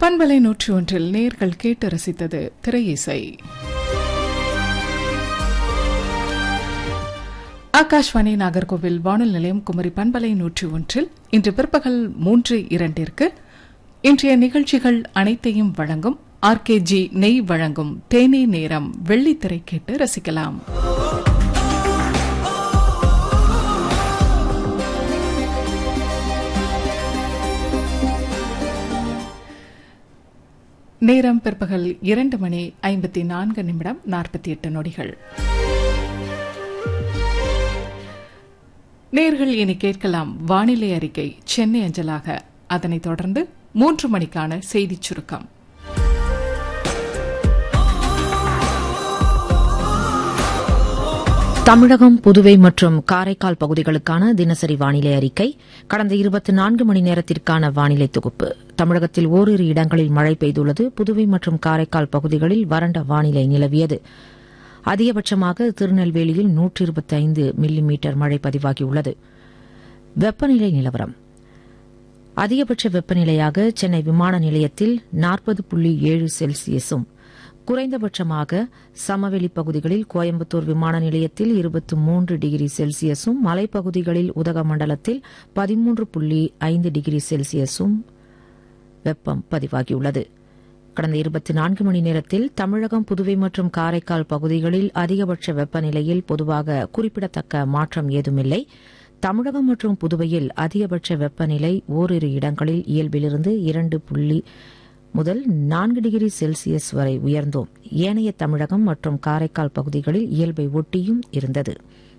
பண்பலை நூற்றி ஒன்றில் நேர்கள் கேட்டு ரசித்தது திரையிசை ஆகாஷ்வாணி நாகர்கோவில் வானொலி நிலையம் குமரி பண்பலை நூற்றி ஒன்றில் இன்று பிற்பகல் மூன்று இரண்டிற்கு இன்றைய நிகழ்ச்சிகள் அனைத்தையும் வழங்கும் ஆர்கேஜி நெய் வழங்கும் தேனே நேரம் வெள்ளித்திரை கேட்டு ரசிக்கலாம் நேரம் பிற்பகல் இரண்டு மணி ஐம்பத்தி நான்கு நிமிடம் நாற்பத்தி எட்டு நொடிகள் நேர்கள் இனி கேட்கலாம் வானிலை அறிக்கை சென்னை அஞ்சலாக அதனைத் தொடர்ந்து மூன்று மணிக்கான செய்திச் சுருக்கம் தமிழகம் புதுவை மற்றும் காரைக்கால் பகுதிகளுக்கான தினசரி வானிலை அறிக்கை கடந்த இருபத்தி நான்கு மணி நேரத்திற்கான வானிலை தொகுப்பு தமிழகத்தில் ஓரிரு இடங்களில் மழை பெய்துள்ளது புதுவை மற்றும் காரைக்கால் பகுதிகளில் வறண்ட வானிலை நிலவியது அதிகபட்சமாக திருநெல்வேலியில் நூற்றி இருபத்தி ஐந்து மில்லி மீட்டர் மழை பதிவாகியுள்ளது வெப்பநிலை நிலவரம் அதிகபட்ச வெப்பநிலையாக சென்னை விமான நிலையத்தில் நாற்பது புள்ளி ஏழு செல்சியஸும் குறைந்தபட்சமாக சமவெளி பகுதிகளில் கோயம்புத்தூர் விமான நிலையத்தில் இருபத்தி மூன்று டிகிரி செல்சியஸும் மலைப்பகுதிகளில் உதகமண்டலத்தில் பதிமூன்று புள்ளி ஐந்து டிகிரி செல்சியஸும் வெப்பம் பதிவாகியுள்ளது கடந்த இருபத்தி நான்கு மணி நேரத்தில் தமிழகம் புதுவை மற்றும் காரைக்கால் பகுதிகளில் அதிகபட்ச வெப்பநிலையில் பொதுவாக குறிப்பிடத்தக்க மாற்றம் ஏதுமில்லை தமிழகம் மற்றும் புதுவையில் அதிகபட்ச வெப்பநிலை ஓரிரு இடங்களில் இயல்பிலிருந்து இரண்டு புள்ளி முதல் நான்கு டிகிரி செல்சியஸ் வரை உயர்ந்தோம் ஏனைய தமிழகம் மற்றும் காரைக்கால் பகுதிகளில் இயல்பை ஒட்டியும் இருந்தது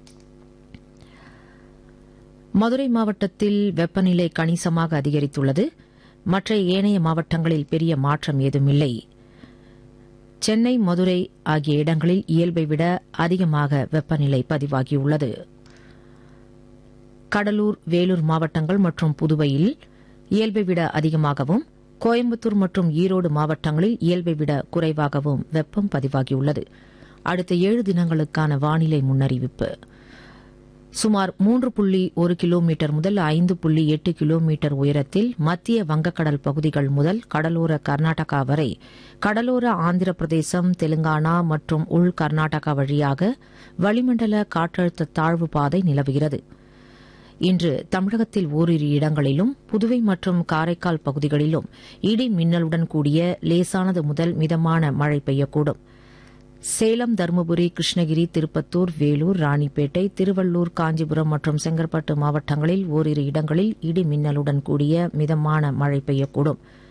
மதுரை மாவட்டத்தில் வெப்பநிலை கணிசமாக அதிகரித்துள்ளது மற்ற ஏனைய மாவட்டங்களில் பெரிய மாற்றம் ஏதுமில்லை சென்னை மதுரை ஆகிய இடங்களில் இயல்பை விட அதிகமாக வெப்பநிலை பதிவாகியுள்ளது கடலூர் வேலூர் மாவட்டங்கள் மற்றும் புதுவையில் இயல்பை விட அதிகமாகவும் கோயம்புத்தூர் மற்றும் ஈரோடு மாவட்டங்களில் இயல்பை விட குறைவாகவும் வெப்பம் பதிவாகியுள்ளது அடுத்த ஏழு தினங்களுக்கான வானிலை முன்னறிவிப்பு சுமார் மூன்று புள்ளி ஒரு கிலோமீட்டர் முதல் ஐந்து புள்ளி எட்டு கிலோமீட்டர் உயரத்தில் மத்திய வங்கக்கடல் பகுதிகள் முதல் கடலோர கர்நாடகா வரை கடலோர ஆந்திர பிரதேசம் தெலுங்கானா மற்றும் உள் கர்நாடகா வழியாக வளிமண்டல காற்றழுத்த தாழ்வு பாதை நிலவுகிறது இன்று தமிழகத்தில் ஓரிரு இடங்களிலும் புதுவை மற்றும் காரைக்கால் பகுதிகளிலும் இடி மின்னலுடன் கூடிய லேசானது முதல் மிதமான மழை பெய்யக்கூடும் சேலம் தருமபுரி கிருஷ்ணகிரி திருப்பத்தூர் வேலூர் ராணிப்பேட்டை திருவள்ளூர் காஞ்சிபுரம் மற்றும் செங்கற்பட்டு மாவட்டங்களில் ஓரிரு இடங்களில் இடி மின்னலுடன் கூடிய மிதமான மழை பெய்யக்கூடும்